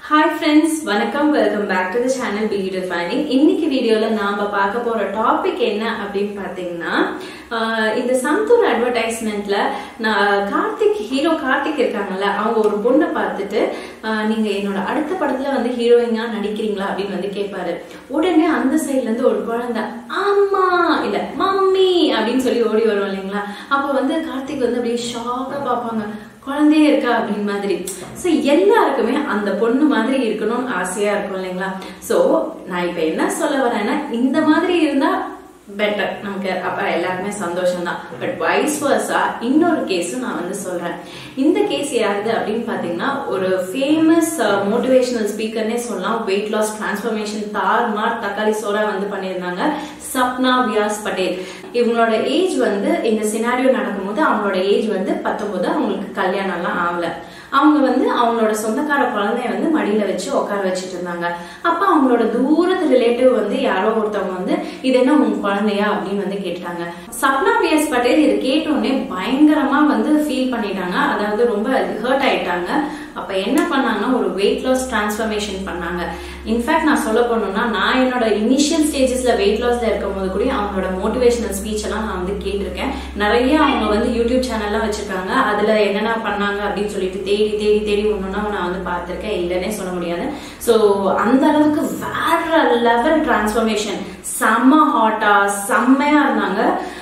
hi friends வணக்கம் welcome back to the channel be defining இன்னைக்கு வீடியோல நாம பார்க்க போற டாபிக் என்ன அப்படின்னு பாத்தீங்கன்னா ஆஹ் இந்த சந்தூர் அட்வர்டைஸ்மெண்ட்ல நான் கார்த்திக் ஹீரோ கார்த்திக் இருக்காங்கல்ல அவங்க ஒரு பொண்ணை பார்த்துட்டு ஆஹ் நீங்க என்னோட அடுத்த படத்துல வந்து ஹீரோயினா நடிக்கிறீங்களா அப்படின்னு வந்து கேட்பாரு உடனே அந்த சைட்ல இருந்து ஒரு குழந்தை ஆமா இல்ல மம்மி அப்படின்னு சொல்லி ஓடி வரும் இல்லைங்களா அப்ப வந்து கார்த்திக் வந்து அப்படியே ஷாக்கா பார்ப்பாங்க குழந்தையே இருக்கா அப்படின்னு மாதிரி ஸோ எல்லாருக்குமே அந்த பொண்ணு மாதிரி இருக்கணும்னு ஆசையா இருக்கும் இல்லைங்களா ஸோ நான் இப்ப என்ன சொல்ல வரேன்னா இந்த மாதிரி இருந்தா பெட்டர் நமக்கு அப்ப எல்லாருக்குமே சந்தோஷம் தான் பட் வைஸ் வர்ஸா இன்னொரு கேஸும் நான் வந்து சொல்றேன் இந்த கேஸ் யாருது அப்படின்னு பாத்தீங்கன்னா ஒரு ஃபேமஸ் மோட்டிவேஷனல் ஸ்பீக்கர்னே சொல்லலாம் வெயிட் லாஸ் டிரான்ஸ்ஃபர்மேஷன் தார் மார் தக்காளி சோரா வந்து பண்ணியிருந்தாங்க சப்னா வியாஸ் பட்டேல் இவங்களோட ஏஜ் வந்து இந்த சினாரியோ நடக்கும்போது அவங்களோட ஏஜ் வந்து பத்தொன்பது அவங்களுக்கு கல்யாணம் எல்லாம் ஆகல அவங்க வந்து அவங்களோட சொந்தக்கார குழந்தைய வந்து மடியில வச்சு உட்கார வச்சுட்டு இருந்தாங்க அப்ப அவங்களோட தூரத்து ரிலேட்டிவ் வந்து யாரோ ஒருத்தவங்க வந்து இது என்ன உங்க குழந்தையா அப்படின்னு வந்து கேட்டாங்க சப்னா விஎஸ் பட்டேல் இது கேட்டோடனே பயங்கரமா வந்து ஃபீல் பண்ணிட்டாங்க அதாவது ரொம்ப ஹர்ட் ஆயிட்டாங்க அப்ப என்ன பண்ணாங்கன்னா ஒரு வெயிட் லாஸ் டிரான்ஸ்ஃபர்மேஷன் பண்ணாங்க இன்ஃபேக்ட் நான் சொல்ல போனோம்னா நான் என்னோட இனிஷியல் ஸ்டேஜஸ்ல வெயிட் லாஸ்ல இருக்கும் போது கூட அவங்களோட மோட்டிவேஷனல் ஸ்பீச் எல்லாம் நான் வந்து கேட்டிருக்கேன் நிறைய அவங்க வந்து யூடியூப் சேனல்லாம் வச்சிருக்காங்க அதுல என்னென்ன பண்ணாங்க அப்படின்னு சொல்லிட்டு தேடி தேடி தேடி ஒண்ணுன்னா நான் வந்து பார்த்திருக்கேன் இல்லைன்னே சொல்ல முடியாது ஸோ அந்த அளவுக்கு வேற லெவல் டிரான்ஸ்ஃபர்மேஷன் செம்ம ஹாட்டா செம்மையா இருந்தாங்க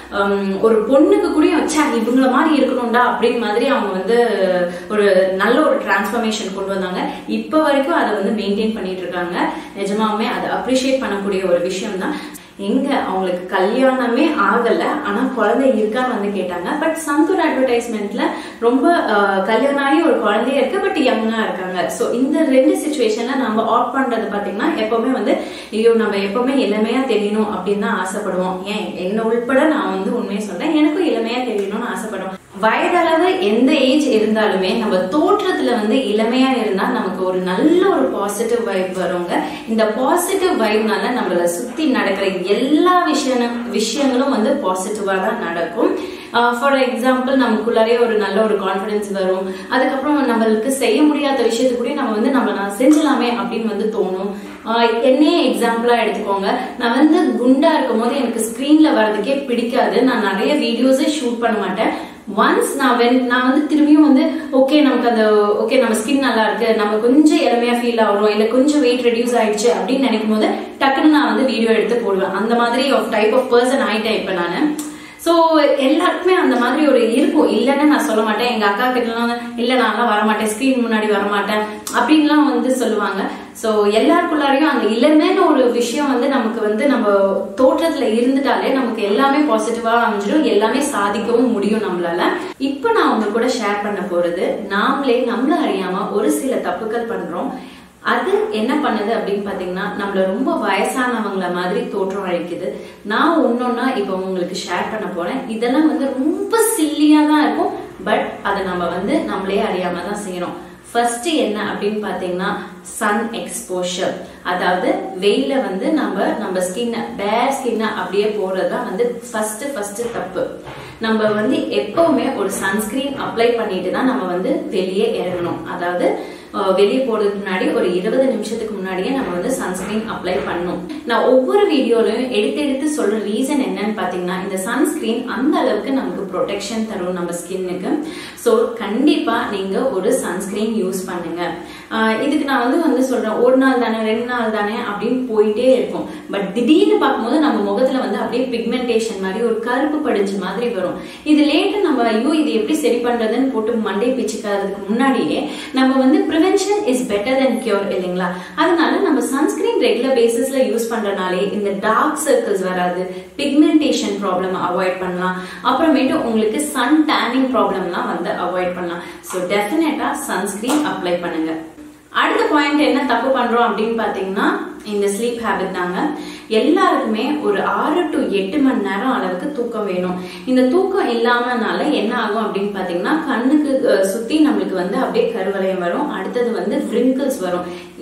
ஒரு பொண்ணுக்கு கூட வச்சா இவங்கள மாதிரி இருக்கணும்டா அப்படின்னு மாதிரி அவங்க வந்து ஒரு நல்ல ஒரு டிரான்ஸ்ஃபர்மேஷன் கொண்டு வந்தாங்க இப்ப வரைக்கும் அதை வந்து மெயின்டைன் பண்ணிட்டு இருக்காங்க நிஜமாவே அதை அப்ரிஷியேட் பண்ணக்கூடிய ஒரு விஷயம் தான் எங்க அவங்களுக்கு கல்யாணமே ஆகல ஆனா குழந்தை இருக்கான்னு வந்து கேட்டாங்க பட் சந்தூர் அட்வர்டைஸ்மெண்ட்ல ரொம்ப கல்யாணம் ஆகி ஒரு குழந்தைய இருக்கு பட் யங்கா இருக்காங்க சோ இந்த ரெண்டு சுச்சுவேஷன்ல நம்ம ஆட் பண்றது பாத்தீங்கன்னா எப்பவுமே வந்து ஐயோ நம்ம எப்பவுமே இளமையா தெரியணும் அப்படின்னு தான் ஆசைப்படுவோம் ஏன் என்ன உள்பட நான் வந்து உண்மையை சொல்றேன் எனக்கும் இளமையா தெரியணும்னு ஆசைப்படுவோம் வயதளவு எந்த ஏஜ் இருந்தாலுமே நம்ம தோற்றத்துல வந்து இளமையா இருந்தா நமக்கு ஒரு நல்ல ஒரு பாசிட்டிவ் வைப் வருங்க இந்த பாசிட்டிவ் வைப்னால நம்மள சுத்தி நடக்கிற எல்லா விஷய விஷயங்களும் வந்து பாசிட்டிவா தான் நடக்கும் ஃபார் எக்ஸாம்பிள் நமக்குள்ளாரே ஒரு நல்ல ஒரு கான்பிடன்ஸ் வரும் அதுக்கப்புறம் நம்மளுக்கு செய்ய முடியாத விஷயத்து கூட நம்ம வந்து நம்ம நான் செஞ்சலாமே அப்படின்னு வந்து தோணும் என்னையே எக்ஸாம்பிளா எடுத்துக்கோங்க நான் வந்து குண்டா இருக்கும் போது எனக்கு ஸ்கிரீன்ல வர்றதுக்கே பிடிக்காது நான் நிறைய வீடியோஸே ஷூட் பண்ண மாட்டேன் ஒன்ஸ் நான் வென் நான் வந்து திரும்பியும் வந்து ஓகே நமக்கு அந்த ஓகே நம்ம ஸ்கின் நல்லா இருக்கு நம்ம கொஞ்சம் இளமையா ஃபீல் ஆகிறோம் இல்ல கொஞ்சம் வெயிட் ரெடியூஸ் ஆயிடுச்சு அப்படின்னு நினைக்கும் போது டக்குன்னு நான் வந்து வீடியோ எடுத்து போடுவேன் அந்த மாதிரி ஆஃப் டைப் ஆஃப் பர்சன் ஆயிட்டேன் இப்ப நானு சோ எல்லாருக்குமே அந்த மாதிரி ஒரு இருக்கும் இல்லைன்னு நான் சொல்ல மாட்டேன் எங்க அக்கா கிட்டலாம் இல்ல நான்லாம் வரமாட்டேன் ஸ்கிரீன் முன்னாடி வரமாட்டேன் அப்படின்லாம் வந்து சொல்லுவாங்க சோ எல்லாருக்குள்ளாரையும் அந்த இளமைன்னு ஒரு விஷயம் வந்து நமக்கு வந்து நம்ம தோற்றத்துல இருந்துட்டாலே நமக்கு எல்லாமே பாசிட்டிவா அமைஞ்சிடும் எல்லாமே சாதிக்கவும் முடியும் நம்மளால இப்ப நான் உங்க கூட ஷேர் பண்ண போறது நாமளே நம்மள அறியாம ஒரு சில தப்புகள் பண்றோம் அது என்ன பண்ணுது அப்படின்னு பாத்தீங்கன்னா நம்மள ரொம்ப வயசானவங்கள மாதிரி தோற்றம் அழிக்குது நான் ஒன்னொன்னா இப்ப உங்களுக்கு ஷேர் பண்ண போறேன் இதெல்லாம் வந்து ரொம்ப சில்லியா தான் இருக்கும் பட் அதை நம்ம வந்து நம்மளே அறியாம தான் செய்யறோம் ஃபர்ஸ்ட் என்ன அப்படின்னு பாத்தீங்கன்னா சன் எக்ஸ்போஷர் அதாவது வெயில வந்து நம்ம நம்ம ஸ்கின்ன பேர் ஸ்கின்ன அப்படியே போறதுதான் வந்து ஃபர்ஸ்ட் ஃபர்ஸ்ட் தப்பு நம்ம வந்து எப்பவுமே ஒரு சன்ஸ்கிரீன் அப்ளை பண்ணிட்டு தான் நம்ம வந்து வெளியே இறங்கணும் அதாவது வெளியே போறதுக்கு முன்னாடி ஒரு இருபது நிமிஷத்துக்கு முன்னாடியே நம்ம வந்து சன்ஸ்கிரீன் அப்ளை பண்ணணும் நான் ஒவ்வொரு வீடியோலையும் எடுத்து எடுத்து சொல்ற ரீசன் என்னன்னு பாத்தீங்கன்னா இந்த சன்ஸ்கிரீன் அந்த அளவுக்கு நமக்கு ப்ரொடெக்ஷன் தரும் நம்ம ஸ்கின்னுக்கு ஸோ கண்டிப்பா நீங்க ஒரு சன்ஸ்கிரீன் யூஸ் பண்ணுங்க இதுக்கு நான் வந்து வந்து சொல்றேன் ஒரு நாள் தானே ரெண்டு நாள் தானே அப்படின்னு போயிட்டே இருக்கும் பட் திடீர்னு பார்க்கும்போது நம்ம முகத்துல வந்து அப்படியே பிக்மெண்டேஷன் மாதிரி ஒரு கருப்பு படிஞ்ச மாதிரி வரும் இது லேட்டு நம்ம ஐயோ இது எப்படி சரி பண்றதுன்னு போட்டு மண்டை பிச்சுக்கிறதுக்கு முன்னாடியே நம்ம வந்து prevention is better than cure இல்லைங்களா அதனால நம்ம சன்ஸ்கிரீன் ரெகுலர் பேசிஸ்ல யூஸ் பண்றனாலே இந்த டார்க் சர்க்கிள்ஸ் வராது பிக்மெண்டேஷன் ப்ராப்ளம் அவாய்ட் பண்ணலாம் அப்புறமேட்டு உங்களுக்கு சன் டேனிங் ப்ராப்ளம்லாம் வந்து அவாய்ட் பண்ணலாம் ஸோ டெஃபினட்டா சன்ஸ்கிரீன் அப்ளை பண்ணுங்க அடுத்த பாயிண்ட் என்ன தப்பு பண்றோம் அப்படின்னு பாத்தீங்கன்னா இந்த ஸ்லீப் ஹேபிட் தாங்க எல்லாருக்குமே ஒரு ஆறு டு எட்டு மணி நேரம் அளவுக்கு தூக்கம் வேணும் இந்த தூக்கம் இல்லாமனால என்ன ஆகும் அப்படின்னு பாத்தீங்கன்னா கண்ணுக்கு சுத்தி நம்மளுக்கு வந்து அப்படியே கருவளையம் வரும் அடுத்தது வந்து ரிங்கிள்ஸ் வரும்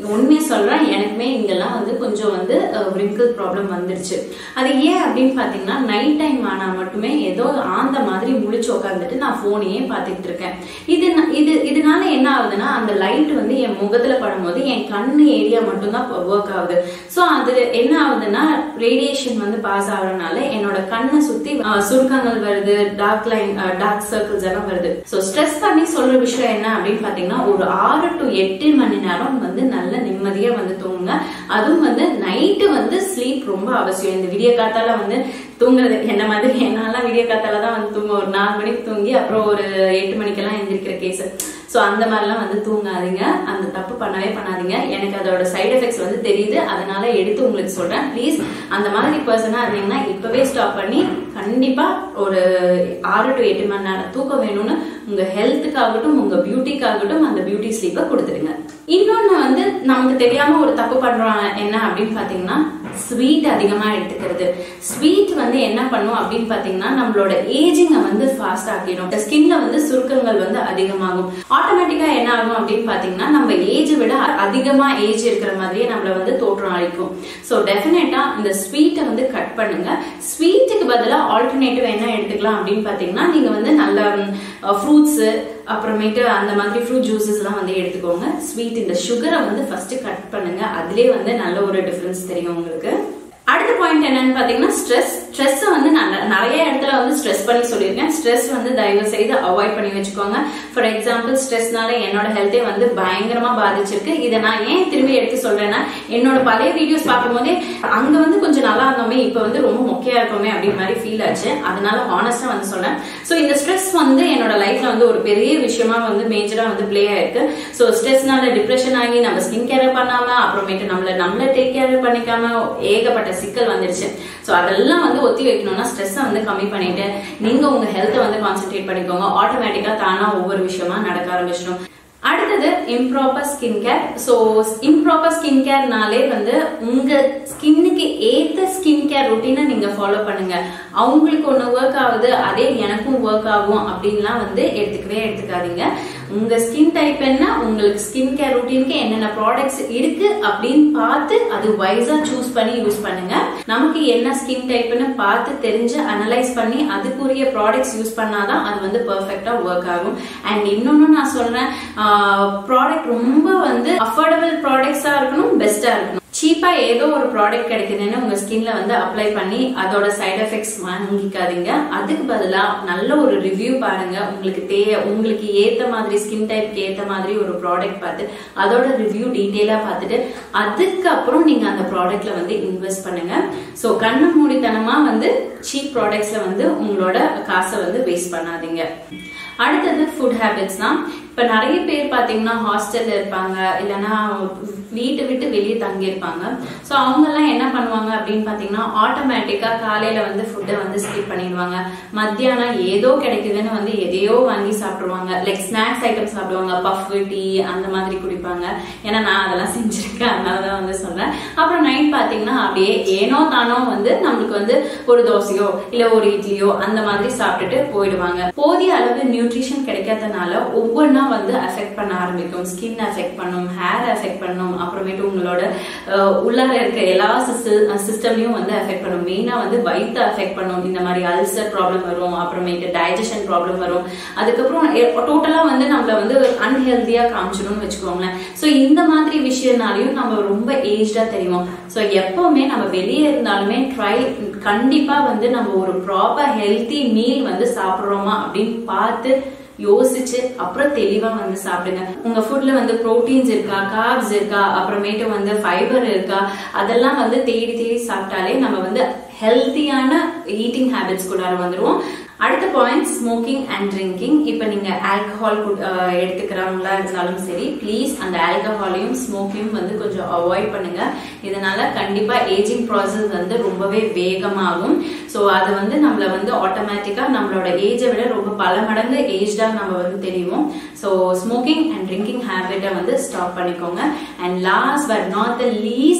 உண்மையை சொல்றேன் எனக்குமே இங்கெல்லாம் வந்து கொஞ்சம் வந்து wrinkle ப்ராப்ளம் வந்துருச்சு அது ஏன் அப்படின்னு பாத்தீங்கன்னா நைட் டைம் ஆனா மட்டுமே ஏதோ ஆந்த மாதிரி முழிச்சு உட்காந்துட்டு நான் போனையே பார்த்துட்டு இருக்கேன் இது ந- இது இதனால என்ன ஆகுதுன்னா அந்த லைட் வந்து என் முகத்துல படும்போது என் கண்ணு ஏரியா மட்டும்தான் ஒர்க் ஆகுது சோ அது என்ன ஆகுதுன்னா ரேடியேஷன் வந்து பாஸ் ஆகுறதுனால என்னோட கண்ணை சுத்தி அஹ், சுருக்கங்கள் வருது டார்க் லைன் டார்க் சர்க்கிள்ஸ் எல்லாம் வருது சோ ஸ்ட்ரெஸ் பண்ணி சொல்ற விஷயம் என்ன அப்படின்னு பாத்தீங்கன்னா ஒரு ஆறு டு எட்டு மணி நேரம் வந்து நல்ல நிம்மதியா வந்து தூங்குங்க அதுவும் வந்து நைட்டு வந்து ஸ்லீப் ரொம்ப அவசியம் இந்த விடிய காத்தால வந்து தூங்குறது என்ன மாதிரி என்னாலாம் விடிய காத்தால தான் வந்து தூங்க ஒரு நாலு மணிக்கு தூங்கி அப்புறம் ஒரு எட்டு மணிக்கெல்லாம் எந்திரிக்கிற கேஸ் ஸோ அந்த மாதிரிலாம் வந்து தூங்காதீங்க அந்த தப்பு பண்ணவே பண்ணாதீங்க எனக்கு அதோட சைடு எஃபெக்ட்ஸ் வந்து தெரியுது அதனால எடுத்து உங்களுக்கு சொல்றேன் ப்ளீஸ் அந்த மாதிரி பர்சனா இருந்தீங்கன்னா இப்பவே ஸ்டாப் பண்ணி கண்டிப்பா ஒரு ஆறு டு எட்டு மணி நேரம் தூக்கம் வேணும்னு உங்க ஹெல்த்துக்காகட்டும் உங்க பியூட்டிக்காகட்டும் அந்த பியூட்டி ஸ்லீப்பை கொடுத்துருங்க இன்னொன்னு வந்து நமக்கு தெரியாம ஒரு தப்பு பண்றோம் என்ன அப்படின்னு பாத்தீங்கன்னா ஸ்வீட் அதிகமா எடுத்துக்கிறது ஸ்வீட் வந்து என்ன பண்ணும் அப்படின்னு பாத்தீங்கன்னா நம்மளோட ஏஜிங்க வந்து ஃபாஸ்ட் ஆக்கிடும் ஸ்கின்ல வந்து சுருக்கங்கள் வந்து அதிகமாகும் ஆட்டோமேட்டிக்கா என்ன ஆகும் அப்படின்னு பாத்தீங்கன்னா நம்ம ஏஜ் விட அதிகமா ஏஜ் இருக்கிற மாதிரியே நம்மள வந்து தோற்றம் அளிக்கும் சோ டெஃபினட்டா இந்த ஸ்வீட்டை வந்து கட் பண்ணுங்க ஸ்வீட்டுக்கு பதிலா ஆல்டர்னேட்டிவ் என்ன எடுத்துக்கலாம் அப்படின்னு பாத்தீங்கன்னா நீங்க வந்து நல்ல ஃப்ரூட்ஸ் அப்புறமேட்டு அந்த மாதிரி ஃப்ரூட் ஜூசஸ் எல்லாம் வந்து எடுத்துக்கோங்க ஸ்வீட் இந்த சுகரை வந்து ஃபர்ஸ்ட் கட் பண்ணுங்க அதுலயே வந்து நல்ல ஒரு டிஃபரன்ஸ் தெரியும் உங்களுக்கு அடுத்த பாயிண்ட் என்னன்னு பாத்தீங்கன்னா ஸ்ட்ரெஸ் ஸ்ட்ரெஸ் வந்து நான் ந- நிறைய இடத்துல வந்து ஸ்ட்ரெஸ் பண்ணி சொல்லியிருக்கேன் ஸ்ட்ரெஸ் வந்து தயவு செய்து அவாய்ட் பண்ணி வச்சுக்கோங்க ஃபார் எக்ஸாம்பிள் ஸ்ட்ரெஸ்னால என்னோட ஹெல்த்தே வந்து பயங்கரமா பாதிச்சிருக்கு இதை நான் ஏன் திரும்பி எடுத்து சொல்றேன்னா என்னோட பழைய வீடியோஸ் பார்க்கும்போதே அங்க வந்து கொஞ்சம் நல்லா இருந்தோமே இப்ப வந்து ரொம்ப மொக்கையா இருக்கோமே அப்படின்ற மாதிரி ஃபீல் ஆச்சு அதனால ஹானஸ்டா வந்து சொல்றேன் சோ இந்த ஸ்ட்ரெஸ் வந்து என்னோட லைஃப்ல வந்து ஒரு பெரிய விஷயமா வந்து மேஜரா வந்து ப்ளே ஆயிருக்கு சோ ஸ்ட்ரெஸ்னால டிப்ரெஷன் ஆகி நம்ம ஸ்கின் கேர் பண்ணாம அப்புறமேட்டு நம்மள நம்மள டேக் கேர் பண்ணிக்காம ஏகப்பட்ட சிக்கல் வந்துருச்சு சோ அதெல்லாம் வந்து ஒத்தி வைக்கணும்னா ஸ்ட்ரெஸ்ஸை வந்து கம்மி பண்ணிட்டு நீங்க உங்க ஹெல்த்தை வந்து கான்சென்ட்ரேட் பண்ணிக்கோங்க ஆட்டோமேட்டிக்கா தானா ஒவ்வொரு விஷயமா நடக்க ஆரம்பிச்சிடும் அடுத்தது improper skin care so improper skin கேர்னாலே வந்து உங்க ஸ்கின்னுக்கு ஏத்த ஸ்கின் கேர் ருட்டீனை நீங்க ஃபாலோ பண்ணுங்க அவங்களுக்கு ஒண்ணு ஒர்க் ஆகுது அதே எனக்கும் ஒர்க் ஆகும் அப்படின்லாம் வந்து எடுத்துக்கவே எடுத்துக்காதீங்க உங்க ஸ்கின் டைப் என்ன உங்களுக்கு ஸ்கின் கேர் ருட்டீனுக்கு என்னென்ன ப்ராடக்ட்ஸ் இருக்கு அப்படின்னு பார்த்து அது வைஸா சூஸ் பண்ணி யூஸ் பண்ணுங்க நமக்கு என்ன ஸ்கின் டைப்னு பார்த்து தெரிஞ்சு அனலைஸ் பண்ணி அதுக்குரிய ப்ராடக்ட்ஸ் யூஸ் பண்ணாதான் அது வந்து பெர்ஃபெக்டா ஒர்க் ஆகும் அண்ட் இன்னொன்னு நான் சொல்றேன் ப்ராடக்ட் ரொம்ப வந்து அஃபோர்டபுள் ப்ராடக்ட்ஸா இருக்கணும் பெஸ்டா இருக்கணும் சீப்பா ஏதோ ஒரு ப்ராடக்ட் கிடைக்குதுன்னு உங்க ஸ்கின்ல வந்து அப்ளை பண்ணி அதோட சைடு எஃபெக்ட்ஸ் வாங்கிக்காதீங்க அதுக்கு பதிலா நல்ல ஒரு ரிவ்யூ பாருங்க உங்களுக்கு தே உங்களுக்கு ஏத்த மாதிரி ஸ்கின் டைப்க்கு ஏத்த மாதிரி ஒரு ப்ராடக்ட் பார்த்து அதோட ரிவ்யூ டீட்டெயிலா பார்த்துட்டு அதுக்கப்புறம் நீங்க அந்த ப்ராடக்ட்ல வந்து இன்வெஸ்ட் பண்ணுங்க சோ கண்ணு மூடித்தனமா வந்து சீப் ப்ராடக்ட்ஸ்ல வந்து உங்களோட காசை வந்து வேஸ்ட் பண்ணாதீங்க அடுத்தது ஃபுட் ஹேபிட்ஸ் தான் இப்ப நிறைய பேர் பாத்தீங்கன்னா ஹாஸ்டல்ல இருப்பாங்க இல்லைன்னா வீட்டை விட்டு வெளியே தங்கி இருப்பாங்க ஸோ அவங்க எல்லாம் என்ன பண்ணுவாங்க அப்படின்னு பாத்தீங்கன்னா ஆட்டோமேட்டிக்கா காலையில வந்து ஃபுட்டை வந்து ஸ்கிப் பண்ணிடுவாங்க மத்தியானம் ஏதோ கிடைக்குதுன்னு வந்து எதையோ வாங்கி சாப்பிடுவாங்க லைக் ஸ்நாக்ஸ் ஐட்டம் சாப்பிடுவாங்க பஃப் டீ அந்த மாதிரி குடிப்பாங்க ஏன்னா நான் அதெல்லாம் செஞ்சிருக்கேன் அதனாலதான் வந்து சொல்றேன் அப்புறம் நைட் பாத்தீங்கன்னா அப்படியே ஏனோ தானோ வந்து நம்மளுக்கு வந்து ஒரு தோசையோ இல்ல ஒரு இட்லியோ அந்த மாதிரி சாப்பிட்டுட்டு போயிடுவாங்க போதிய அளவு நியூட்ரிஷன் கிடைக்காதனால ஒவ்வொன்றா வந்து அஃபெக்ட் பண்ண ஆரம்பிக்கும் ஸ்கின் அஃபெக்ட் பண்ணும் ஹேர் அஃபெக்ட் பண்ணும் அப்புறமேட்டு உங்களோட அஹ், உள்ளார இருக்க எல்லா சிஸ்டமையும் வந்து அஃபெக்ட் பண்ணும் மெயினா வந்து வயிற்று அஃபெக்ட் பண்ணும் இந்த மாதிரி அல்சர் ப்ராப்ளம் வரும் அப்புறமேட்டு டைஜஷன் ப்ராப்ளம் வரும் அதுக்கப்புறம் டோட்டலா வந்து நம்மள வந்து அன்ஹெல்தியா காமிச்சிடும்னு வச்சுக்கோங்களேன் சோ இந்த மாதிரி விஷயம்னாலையும் நம்ம ரொம்ப ஏஜ்டா தெரியும் சோ எப்பவுமே நம்ம வெளியே இருந்தாலுமே ட்ரை கண்டிப்பா வந்து நம்ம ஒரு ப்ராப்பர் ஹெல்தி மீல் வந்து சாப்பிடுறோமா அப்படின்னு பார்த்து யோசிச்சு அப்புறம் தெளிவா வந்து சாப்பிடுங்க உங்க ஃபுட்ல வந்து புரோட்டீன்ஸ் இருக்கா கார்ப்ஸ் இருக்கா அப்புறமேட்டு வந்து ஃபைபர் இருக்கா அதெல்லாம் வந்து தேடி தேடி சாப்பிட்டாலே நம்ம வந்து ஹெல்த்தியான ஈட்டிங் ஹேபிட்ஸ் குள்ளார வந்துருவோம் அடுத்த பாயிண்ட் ஸ்மோக்கிங் அண்ட் ட்ரிங்கிங் இப்போ நீங்க ஆல்கஹால் எடுத்துக்கிறவங்களா இருந்தாலும் சரி ப்ளீஸ் அந்த ஆல்கஹாலையும் ஸ்மோக்கையும் வந்து கொஞ்சம் அவாய்ட் பண்ணுங்க இதனால கண்டிப்பா ஏஜிங் ப்ராசஸ் வந்து ரொம்பவே வேகமாகும் ஸோ அது வந்து நம்மள வந்து ஆட்டோமேட்டிக்கா நம்மளோட ஏஜை விட ரொம்ப பல மடங்கு ஏஜ்டா நம்ம வந்து தெரியும் ஸோ ஸ்மோக்கிங் அண்ட் ட்ரிங்கிங் ஹேபிட்டை வந்து ஸ்டாப் பண்ணிக்கோங்க and last but not the least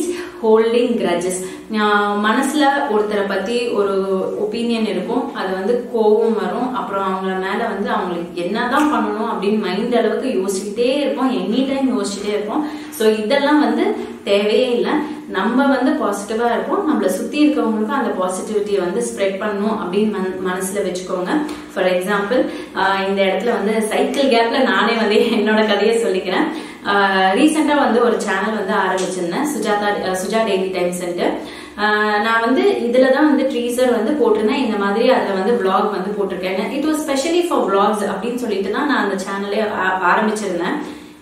holding grudges மனசுல ஒருத்தரை பத்தி ஒரு ஒப்பீனியன் இருக்கும் அது வந்து கோபம் வரும் அப்புறம் அவங்கள மேல வந்து அவங்களுக்கு என்னதான் பண்ணணும் அப்படின்னு மைண்ட் அளவுக்கு யோசிச்சுட்டே இருப்போம் எனி டைம் யோசிச்சுட்டே இருப்போம் ஸோ இதெல்லாம் வந்து தேவையே இல்லை நம்ம வந்து பாசிட்டிவா இருப்போம் நம்மள சுத்தி இருக்கவங்களுக்கும் அந்த பாசிட்டிவிட்டியை வந்து ஸ்ப்ரெட் பண்ணணும் அப்படின்னு மன- மனசுல வச்சுக்கோங்க ஃபார் எக்ஸாம்பிள் இந்த இடத்துல வந்து சைக்கிள் கேப்ல நானே வந்து என்னோட கதையை சொல்லிக்கிறேன் ரீசெண்டா வந்து ஒரு சேனல் வந்து ஆரம்பிச்சிருந்தேன் சுஜாதா அஹ் சுஜா டெய்லி டைம்ஸ்ன்ட்டு ஆஹ் நான் வந்து இதுல தான் வந்து ட்ரீசர் வந்து போட்டிருந்தேன் இந்த மாதிரி அதுல வந்து vlog வந்து போட்டிருக்கேன் it was specially for vlogs அப்படின்னு சொல்லிட்டு தான் நான் அந்த சேனலே ஆரம்பிச்சிருந்தேன்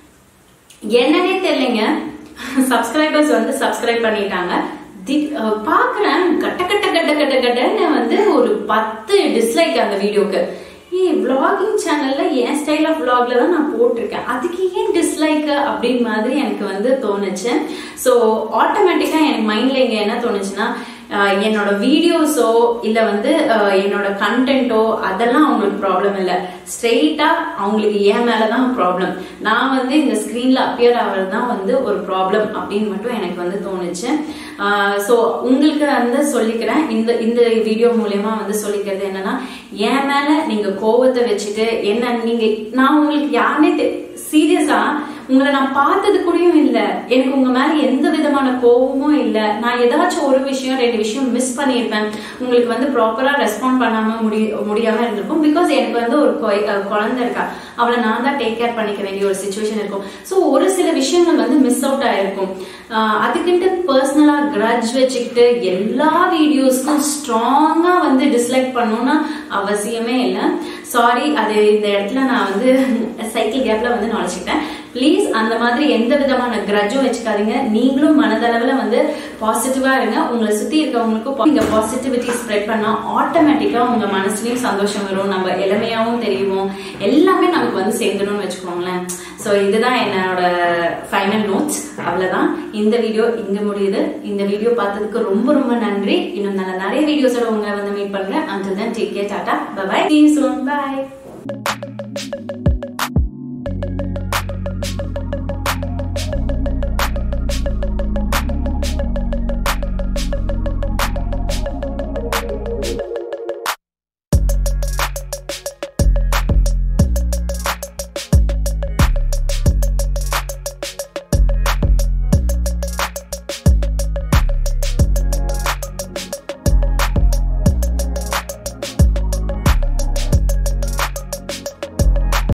என்னன்னே தெரியலைங்க சப்ஸ்கிரைபர்ஸ் வந்து சப்ஸ்கிரைப் பண்ணிட்டாங்க தி- அஹ் பாக்குறேன் கட்ட கட்ட கட்ட கட்ட கட்டன்னு வந்து ஒரு பத்து டிஸ்லைக் அந்த வீடியோக்கு ஏய் vlogging சேனல்ல என் ஸ்டைல் ஆஃப் vlogல தான் நான் போட்டிருக்கேன் அதுக்கு ஏன் டிஸ்லைக் அப்படின்னு மாதிரி எனக்கு வந்து தோணுச்சு ஸோ ஆட்டோமேட்டிக்கா எனக்கு மைண்ட்ல இங்க என்ன தோணுச்சுன்னா அஹ் என்னோட வீடியோஸோ இல்ல வந்து அஹ் என்னோட கண்டென்ட்டோ அதெல்லாம் அவங்களுக்கு ப்ராப்ளம் இல்ல ஸ்ட்ரெயிட்டா அவங்களுக்கு ஏன் மேலதான் ப்ராப்ளம் நான் வந்து இந்த ஸ்கிரீன்ல அப்பியர் ஆகிறது தான் வந்து ஒரு ப்ராப்ளம் அப்படின்னு மட்டும் எனக்கு வந்து தோணுச்சு ஸோ உங்களுக்கு வந்து சொல்லிக்கிறேன் இந்த இந்த வீடியோ மூலியமா வந்து சொல்லிக்கிறது என்னன்னா என் மேல நீங்க கோவத்தை வச்சுட்டு என்ன நீங்க நான் உங்களுக்கு யாருனே சீரியஸா உங்களை நான் பார்த்தது கூடயும் இல்ல எனக்கு உங்க மேல எந்த விதமான கோபமும் இல்ல நான் ஏதாச்சும் ஒரு விஷயம் ரெண்டு விஷயம் மிஸ் பண்ணியிருப்பேன் உங்களுக்கு வந்து ப்ராப்பரா ரெஸ்பாண்ட் பண்ணாம முடி முடியாம இருந்திருக்கும் பிகாஸ் எனக்கு வந்து ஒரு கொய்- அஹ் குழந்தை இருக்கா அவளை நான் தான் டேக் கேர் பண்ணிக்க வேண்டிய ஒரு சுச்சுவேஷன் இருக்கும் ஸோ ஒரு சில விஷயங்கள் வந்து மிஸ் அவுட் ஆயிருக்கும் ஆஹ் அதுக்குன்ட்டு பர்சனலா கிரட்ஜ் வச்சுக்கிட்டு எல்லா வீடியோஸ்க்கும் ஸ்ட்ராங்கா வந்து டிஸ்லைக் பண்ணணும்னா அவசியமே இல்லை சாரி அது இந்த இடத்துல நான் வந்து சைக்கிள் கேப்ல வந்து நுழைச்சிக்கிட்டேன் ப்ளீஸ் அந்த மாதிரி எந்த விதமான கிரட்ஜும் வச்சுக்காதீங்க நீங்களும் மனதளவுல வந்து பாசிட்டிவா இருங்க உங்களை சுத்தி இருக்கவங்களுக்கும் நீங்க பாசிட்டிவிட்டி ஸ்ப்ரெட் பண்ணா ஆட்டோமேட்டிக்கா உங்க மனசுலயும் சந்தோஷம் வரும் நம்ம இளமையாவும் தெரியும் எல்லாமே நமக்கு வந்து சேர்ந்துடும்னு வச்சுக்கோங்களேன் ஸோ இதுதான் என்னோட ஃபைனல் நோட்ஸ் அவ்வளவுதான் இந்த வீடியோ இங்க முடியுது இந்த வீடியோ பார்த்ததுக்கு ரொம்ப ரொம்ப நன்றி இன்னும் நல்ல நிறைய வீடியோஸோட உங்களை வந்து மீட் பண்றேன் and then take care tata bye see you soon bye